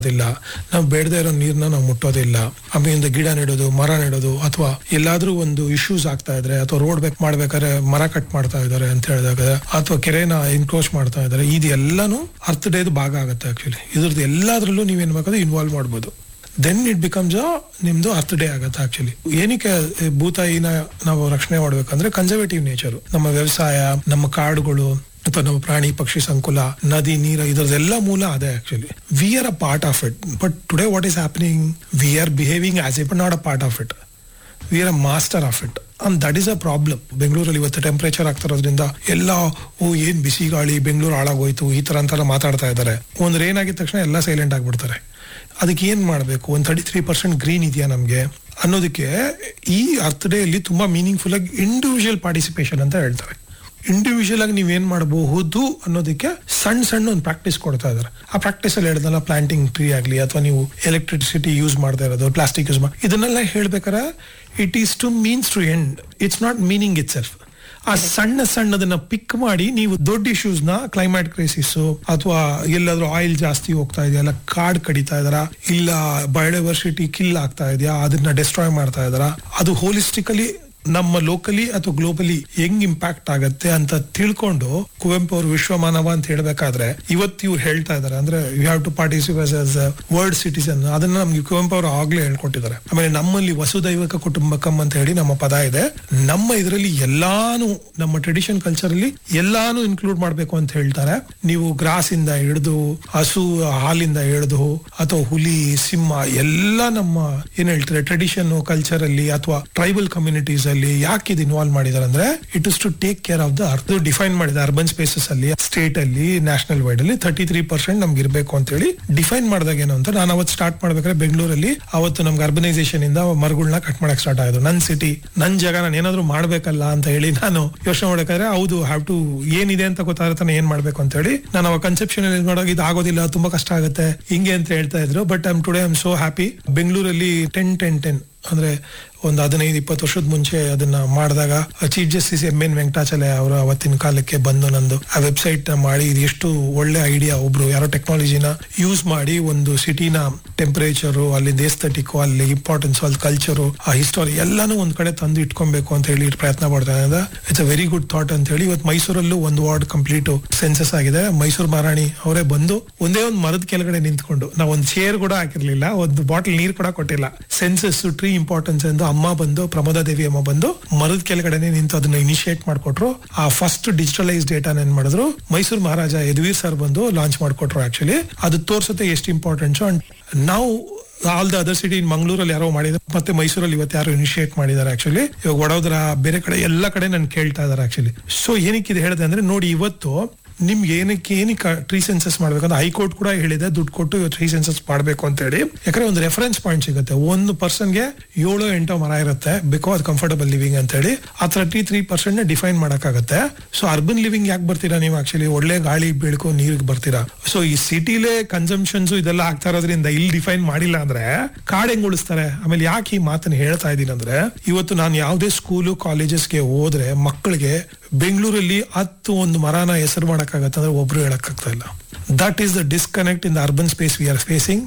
ಮಾಡೋದಿಲ್ಲ ನಾವು ಬೇಡದೇ ಇರೋ ನೀರ್ನ ನಾವು ಮುಟ್ಟೋದಿಲ್ಲ ಆಮೇಲಿಂದ ಗಿಡ ನೆಡೋದು ಮರ ನೆಡೋದು ಅಥವಾ ಎಲ್ಲಾದ್ರೂ ಒಂದು ಇಶ್ಯೂಸ್ ಆಗ್ತಾ ಇದ್ರೆ ಅಥವಾ ರೋಡ್ ಬೇಕ್ ಮಾಡ್ಬೇಕಾದ್ರೆ ಮರ ಕಟ್ ಮಾಡ್ತಾ ಇದಾರೆ ಅಂತ ಹೇಳಿದಾಗ ಅಥವಾ ಕೆರೆನ ಎನ್ಕ್ರೋಚ್ ಮಾಡ್ತಾ ಇದಾರೆ ಇದೆಲ್ಲಾನು ಅರ್ಥ ಡೇದು ಭಾಗ ಆಗುತ್ತೆ ಆಕ್ಚುಲಿ ಇದ್ರದ್ದು ಎಲ್ಲಾದ್ರಲ್ಲೂ ನೀವೇನ್ ಬೇಕಾದ್ರೆ ಇನ್ವಾಲ್ವ್ ಮಾಡ್ಬೋದು ದೆನ್ ಇಟ್ ಬಿಕಮ್ಸ್ ನಿಮ್ದು ಅರ್ಥ ಡೇ ಆಗುತ್ತೆ ಆಕ್ಚುಲಿ ಏನಕ್ಕೆ ಭೂತಾಯಿನ ನಾವು ರಕ್ಷಣೆ ಮಾಡ್ಬೇಕಂದ್ರೆ ಕನ್ಸರ್ವೇಟಿವ್ ನೇಚರ್ ನಮ್ಮ ವ್ಯವಸಾಯ ನಮ್ಮ ಕಾಡುಗಳು ಅಥವಾ ನಮ್ಮ ಪ್ರಾಣಿ ಪಕ್ಷಿ ಸಂಕುಲ ನದಿ ನೀರ ಇದರದೆಲ್ಲ ಮೂಲ ಅದೇ actually we are a part of it but today what is happening we are behaving as it not a part of it we are a master of it and that is a problem ಬೆಂಗಳೂರಲ್ಲಿ ಇವತ್ತು temperature ಆಗ್ತಿರೋದ್ರಿಂದ ಎಲ್ಲ ಓ ಏನ್ ಬಿಸಿ ಗಾಳಿ ಬೆಂಗಳೂರು ಹಾಳಾಗೋಯ್ತು ಈ ತರ ಅಂತೆಲ್ಲ ಮಾತಾಡ್ತಾ ಇದ್ದಾರೆ ಒಂದ್ ರೇನ್ ಆಗಿದ ತಕ್ಷಣ ಎಲ್ಲ ಸೈಲೆಂಟ್ ಆಗ್ಬಿಡ್ತಾರೆ ಅದಕ್ಕೆ ಏನ್ ಮಾಡಬೇಕು ಒಂದ್ ತರ್ಟಿ ತ್ರೀ ಪರ್ಸೆಂಟ್ ಗ್ರೀನ್ ಇದೆಯಾ ನಮ್ಗೆ ಅನ್ನೋದಕ್ಕೆ ಈ ಅರ್ಥ ಡೇ ಅಲ್ಲಿ ತುಂಬಾ ಮೀನಿಂಗ್ಫುಲ್ ಆಗಿ ಇಂಡಿವಿಜುವಲ್ ಪಾರ್ಟಿಸಿಪೇಷನ್ ಅಂತ ಹೇಳ್ತಾರೆ ಇಂಡಿವಿಜುವಲ್ ಆಗಿ ನೀವೇನ್ ಮಾಡಬಹುದು ಅನ್ನೋದಕ್ಕೆ ಸಣ್ಣ ಸಣ್ಣ ಒಂದು ಪ್ರಾಕ್ಟೀಸ್ ಕೊಡ್ತಾ ಇದಾರೆ ಆ ಪ್ರಾಕ್ಟೀಸ್ ಅಲ್ಲಿ ಹೇಳಿದಲ್ಲ ಪ್ಲಾಂಟಿಂಗ್ ಟ್ರೀ ಆಗ್ಲಿ ಅಥವಾ ನೀವು ಎಲೆಕ್ಟ್ರಿಸಿಟಿ ಯೂಸ್ ಮಾಡ್ತಾ ಇರೋದು ಪ್ಲಾಸ್ಟಿಕ್ ಯೂಸ್ ಮಾಡಿ ಇದನ್ನೆಲ್ಲ ಹೇಳ್ಬೇಕಾರೆ it is to means to end it's not meaning itself ಆ ಸಣ್ಣ ಸಣ್ಣದನ್ನ ಪಿಕ್ ಮಾಡಿ ನೀವು ದೊಡ್ಡ ಇಶ್ಯೂಸ್ ನ ಕ್ಲೈಮೇಟ್ ಕ್ರೈಸಿಸ್ ಅಥವಾ ಎಲ್ಲಾದ್ರೂ ಆಯಿಲ್ ಜಾಸ್ತಿ ಹೋಗ್ತಾ ಇದೆಯಾ ಇಲ್ಲ ಕಾಡ್ ಕಡಿತಾ ಇದಾರ ಇಲ್ಲ ಬಯೋಡೈವರ್ಸಿಟಿ ಕಿಲ್ ಆಗ್ತಾ ಇದೆಯಾ ಅದನ್ನ ಡಿಸ್ಟ್ರಾಯ್ ಮಾಡ್ತಾ ಇದಾರ ಅದು ಹೋಲಿಸ್ಟಿಕಲಿ ನಮ್ಮ ಲೋಕಲಿ ಅಥವಾ ಗ್ಲೋಬಲಿ ಹೆಂಗ್ ಇಂಪ್ಯಾಕ್ಟ್ ಆಗತ್ತೆ ಅಂತ ತಿಳ್ಕೊಂಡು ಕುವೆಂಪು ಅವರು ವಿಶ್ವಮಾನವ ಅಂತ ಹೇಳ್ಬೇಕಾದ್ರೆ ಇವತ್ತು ಇವ್ರು ಹೇಳ್ತಾ ಇದಾರೆ ಅಂದ್ರೆ you have to participate as world citizen ಅದನ್ನ ನಮ್ಗೆ ಕುವೆಂಪು ಅವರು ಆಗ್ಲೇ ಹೇಳ್ಕೊಟ್ಟಿದ್ದಾರೆ ಆಮೇಲೆ ನಮ್ಮಲ್ಲಿ ವಸುದೈವಕ ಕುಟುಂಬಕಂ ಅಂತ ಹೇಳಿ ನಮ್ಮ ಪದ ಇದೆ ನಮ್ಮ ಇದರಲ್ಲಿ ಎಲ್ಲಾನು ನಮ್ಮ ಟ್ರೆಡಿಷನ್ ಕಲ್ಚರ್ ಅಲ್ಲಿ ಎಲ್ಲಾನು ಇನ್ಕ್ಲೂಡ್ ಮಾಡ್ಬೇಕು ಅಂತ ಹೇಳ್ತಾರೆ ನೀವು ಗ್ರಾಸ್ ಇಂದ ಹಿಡಿದು ಹಸು ಹಾಲಿಂದ ಹಿಡಿದು ಅಥವಾ ಹುಲಿ ಸಿಂಹ ಎಲ್ಲ ನಮ್ಮ ಏನ್ ಹೇಳ್ತಾರೆ ಟ್ರೆಡಿಷನ್ ಕಲ್ಚರ್ ಅಲ್ಲಿ ಅಥವಾ ಟ್ರೈಬಲ್ ಕಮ್ಯುನಿಟೀಸ್ ಅಲ್ಲಿ ಯಾಕೆ ಇದು ಇನ್ವಾಲ್ವ್ ಮಾಡಿದಾರೆ ಅಂದ್ರೆ it is to take care of the earth define ಮಾಡಿದ ಅರ್ಬನ್ ಸ್ಪೇಸಸ್ ಅಲ್ಲಿ ಸ್ಟೇಟ್ ಅಲ್ಲಿ ನ್ಯಾಷನಲ್ ವೈಡ್ ಅಲ್ಲಿ ತರ್ಟಿ ತ್ರೀ ಪರ್ಸೆಂಟ್ ನಮ್ಗೆ ಇರಬೇಕು ಅಂತ ಹೇಳಿ ಡಿಫೈನ್ ಮಾಡಿದಾಗ ಏನು ಅಂತ ನಾನು ಅವತ್ತು ಸ್ಟಾರ್ಟ್ ಮಾಡ್ಬೇಕಾದ್ರೆ ಬೆಂಗಳೂರಲ್ಲಿ ಅವತ್ತು ನಮ್ಗೆ ಅರ್ಬನೈಸೇಷನ್ ಇಂದ ಮರಗಳನ್ನ ಕಟ್ ಮಾಡಕ್ ಸ್ಟಾರ್ಟ್ ಆಯ್ತು ನನ್ ಸಿಟಿ ನನ್ ಜಾಗ ನಾನು ಏನಾದ್ರು ಮಾಡ್ಬೇಕಲ್ಲ ಅಂತ ಹೇಳಿ ನಾನು ಯೋಚನೆ ಮಾಡಬೇಕಾದ್ರೆ ಹೌದು ಹ್ಯಾವ್ ಟು ಏನಿದೆ ಅಂತ ಗೊತ್ತಾಗುತ್ತೆ ಏನ್ ಮಾಡ್ಬೇಕು ಅಂತ ಹೇಳಿ ನಾನು ಅವಾಗ ಕನ್ಸೆಪ್ಷನ್ ಮಾಡುವಾಗ ಇದು ಆಗೋದಿಲ್ಲ ತುಂಬಾ ಕಷ್ಟ ಆಗುತ್ತೆ ಹಿಂಗೆ ಅಂತ ಹೇಳ್ತಾ ಇದ್ರು but I'm today I'm so happy ಬೆಂಗಳೂರಲ್ಲಿ ಟೆನ್ ಟೆನ್ ಟೆನ್ ಅಂದ್ರೆ ಒಂದು ಹದಿನೈದು ಇಪ್ಪತ್ತು ವರ್ಷದ ಮುಂಚೆ ಅದನ್ನ ಮಾಡಿದಾಗ chief justice M N Venkatachaliah ಅವರು ಅವತ್ತಿನ ಕಾಲಕ್ಕೆ ಬಂದು ನಂದು ಆ ವೆಬ್ಸೈಟ್ ನ ಮಾಡಿ ಇದು ಎಷ್ಟು ಒಳ್ಳೆ ಐಡಿಯಾ ಒಬ್ರು ಯಾರೋ ಟೆಕ್ನಾಲಜಿನ ಯೂಸ್ ಮಾಡಿ ಒಂದು ಸಿಟಿನ ಟೆಂಪರೇಚರು ಅಲ್ಲಿ ಏಸ್ಥೆಟಿಕ್ ಅಲ್ಲಿ ಇಂಪಾರ್ಟೆನ್ಸ್ ಅಲ್ಲಿ ಕಲ್ಚರು ಆ ಹಿಸ್ಟೋರಿ ಎಲ್ಲಾನು ಒಂದ್ ಕಡೆ ತಂದು ಇಟ್ಕೊಬೇಕು ಅಂತ ಹೇಳಿ ಪ್ರಯತ್ನ ಪಡ್ತಾ ಇದ್ದಾರೆ it's a very good thought ಅಂತ ಹೇಳಿ ಇವತ್ತು ಮೈಸೂರಲ್ಲೂ ಒಂದು ವಾರ್ಡ್ ಕಂಪ್ಲೀಟ್ ಸೆನ್ಸಸ್ ಆಗಿದೆ ಮೈಸೂರು ಮಹಾರಾಣಿ ಅವರೇ ಬಂದು ಒಂದೇ ಒಂದು ಮರದ ಕೆಳಗಡೆ ನಿಂತ್ಕೊಂಡು ನಾವು ಒಂದು ಚೇರ್ ಕೂಡ ಹಾಕಿರ್ಲಿಲ್ಲ ಒಂದು ಬಾಟಲ್ ನೀರ್ ಕೂಡ ಕೊಟ್ಟಿಲ್ಲ ಸೆನ್ಸಸ್ ಟ್ರೀ ಇಂಪಾರ್ಟೆನ್ಸ್ ಎಂದು ಅಮ್ಮ ಬಂದು ಪ್ರಮೋದಾ ದೇವಿ ಅಮ್ಮ ಬಂದು ಮರದ ಕೆಳಗಡೆನೆ ನಿಂತು ಅದನ್ನ ಇನಿಶಿಯೇಟ್ ಮಾಡ್ಕೊಟ್ರು ಆ ಫಸ್ಟ್ ಡಿಜಿಟಲೈಸ್ ಡೇಟಾ ಏನ್ ಮಾಡಿದ್ರು ಮೈಸೂರು ಮಹಾರಾಜ ಯದುವೀರ್ ಸರ್ ಬಂದು ಲಾಂಚ್ ಮಾಡ್ಕೊಟ್ರು ಆಕ್ಚುಲಿ ಅದು ತೋರ್ಸುತ್ತೆ ಎಷ್ಟು ಇಂಪಾರ್ಟೆಂಟ್ ಅಂಡ್ ನಾವು all the other city in ಮಂಗಳೂರಲ್ಲಿ ಯಾರೋ ಮಾಡಿದ್ರು ಮತ್ತೆ ಮೈಸೂರಲ್ಲಿ ಇವತ್ತು ಯಾರೋ ಇನಿಶಿಯೇಟ್ ಮಾಡಿದ್ದಾರೆ ಆಕ್ಚುಲಿ ಇವಾಗ ವಡೋದರ ಬೇರೆ ಕಡೆ ಎಲ್ಲ ಕಡೆ ನನ್ ಕೇಳ್ತಾ ಇದಾರೆ ಆಕ್ಚುಲಿ ಸೊ ಏನಕ್ಕೆ ಇದು ಹೇಳಿದೆ ಅಂದ್ರೆ ನೋಡಿ ಇವತ್ತು ನಿಮ್ಗೆ ಏನಕ್ಕೆ ಏನಕ್ಕೆ ಟ್ರೀ ಸೆನ್ಸಸ್ ಮಾಡ್ಬೇಕಂದ್ರೆ ಹೈಕೋರ್ಟ್ ಕೂಡ ಹೇಳಿದೆ ದುಡ್ಡು ಕೊಟ್ಟು ಟ್ರೀ ಸೆನ್ಸಸ್ ಮಾಡಬೇಕು ಅಂತ ಹೇಳಿ ಯಾಕಂದ್ರೆ ಒಂದು ರೆಫರೆನ್ಸ್ ಪಾಯಿಂಟ್ ಸಿಗುತ್ತೆ ಒಂದು ಪರ್ಸನ್ಗೆ ಏಳು ಎಂಟು ಮರ ಇರುತ್ತೆ ಬಿಕಾಸ್ ಕಂಫರ್ಟಬಲ್ ಲಿವಿಂಗ್ ಅಂತ ಹೇಳಿ ಆ ತರ್ಟಿ ತ್ರೀ ಪರ್ಸೆಂಟ್ ಡಿಫೈನ್ ಮಾಡಕ್ಕಾಗತ್ತೆ ಸೊ ಅರ್ಬನ್ ಲಿವಿಂಗ್ ಯಾಕೆ ಬರ್ತೀರಾ ನೀವು ಆಕ್ಚುಲಿ ಒಳ್ಳೆ ಗಾಳಿ ಬೆಳಕು ನೀರಿಗೆ ಬರ್ತೀರಾ ಸೊ ಈ ಸಿಟಿಲೇ ಕನ್ಸಂಪ್ಷನ್ಸ್ ಇದೆಲ್ಲ ಆಗ್ತಾ ಇರೋದ್ರಿಂದ ಇಲ್ಲಿ ಡಿಫೈನ್ ಮಾಡಿಲ್ಲ ಅಂದ್ರೆ ಕಾಡ್ ಹೆಂಗ್ ಉಳಿಸ್ತಾರೆ ಆಮೇಲೆ ಯಾಕೆ ಈ ಮಾತನ್ನ ಹೇಳ್ತಾ ಇದ್ದೀನಿ ಅಂದ್ರೆ ಇವತ್ತು ನಾನು ಯಾವುದೇ ಸ್ಕೂಲು ಕಾಲೇಜಸ್ಗೆ ಹೋದ್ರೆ ಮಕ್ಕಳಿಗೆ ಬೆಂಗಳೂರಲ್ಲಿ ಹತ್ತು ಒಂದು ಮರನ ಹೆಸರು ಮಾಡಕ್ಕಾಗತ್ತೆ ಅಂದ್ರೆ ಒಬ್ರು ಹೇಳಕ್ಕಾಗ್ತಾ ಇಲ್ಲ that is the disconnect in the urban space we are facing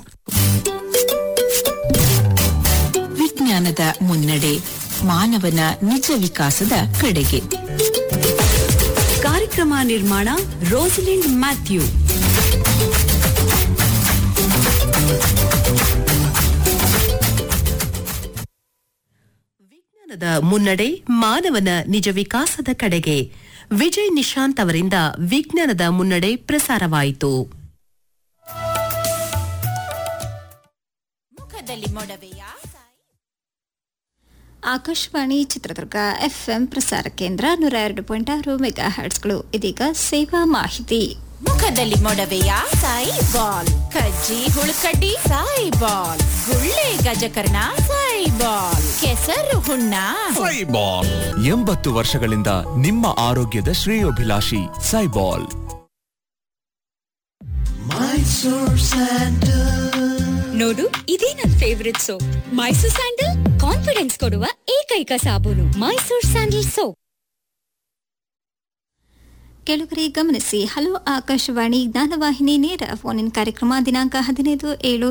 ವಿಜ್ಞಾನದ ಮುನ್ನಡೆ ಮಾನವನ ನಿಜ ವಿಕಾಸದ ಕಡೆಗೆ ಕಾರ್ಯಕ್ರಮ ನಿರ್ಮಾಣ ರೋಸಲಿಂಡ್ ಮ್ಯಾಥ್ಯೂ ವಿಜ್ಞಾನದ ಮುನ್ನಡೆ ಮಾನವನ ನಿಜ ವಿಕಾಸದ ಕಡೆಗೆ ವಿಜಯ್ ನಿಶಾಂತ್ ಅವರಿಂದ ವಿಜ್ಞಾನದ ಮುನ್ನಡೆ ಪ್ರಸಾರವಾಯಿತು ಮುಖದಲ್ಲಿ ಮೊಡವೆಯ ಆಕಾಶವಾಣಿ ಚಿತ್ರದುರ್ಗ ಎಫ್ಎಂ ಪ್ರಸಾರ ಕೇಂದ್ರ ನೂರ ಎರಡು ಪಾಯಿಂಟ್ ಆರು ಮೆಗಾ ಹರ್ಟ್ಸ್ಗಳು ಇದೀಗ ಸೇವಾ ಮಾಹಿತಿ ಮುಖದಲ್ಲಿ ಮೊಡವೆಯ ಸಾಯಿ ಬಾಲ್ ಕಜ್ಜಿ ಹುಳುಕಡ್ಡಿ ಸಾಯಿ ಬಾಲ್ ಗುಳ್ಳೆ ಗಜಕರ್ಣ ಸಾಯಿ ಬಾಲ್ ಕೆಸರು ಹುಣ್ಣ ಸೈಬಾಲ್ ಎಂಬತ್ತು ವರ್ಷಗಳಿಂದ ನಿಮ್ಮ ಆರೋಗ್ಯದ ಶ್ರೇಯೋಭಿಲಾಷಿ ಸೈಬಾಲ್ ನೋಡು ಇದೇ ನನ್ favourite soap Mysore sandal confidence ಕೊಡುವ ಏಕೈಕ ಸಾಬೂನು ಮೈಸೂರ್ ಸ್ಯಾಂಡಲ್ ಸೋಪ್ ಕೆಲವರೇ ಗಮನಿಸಿ ಹಲೋ ಆಕಾಶವಾಣಿ ಜ್ಞಾನವಾಹಿನಿ ನೇರ ಫೋನ್ ಇನ್ ಕಾರ್ಯಕ್ರಮ ದಿನಾಂಕ ಹದಿನೈದು ಏಳು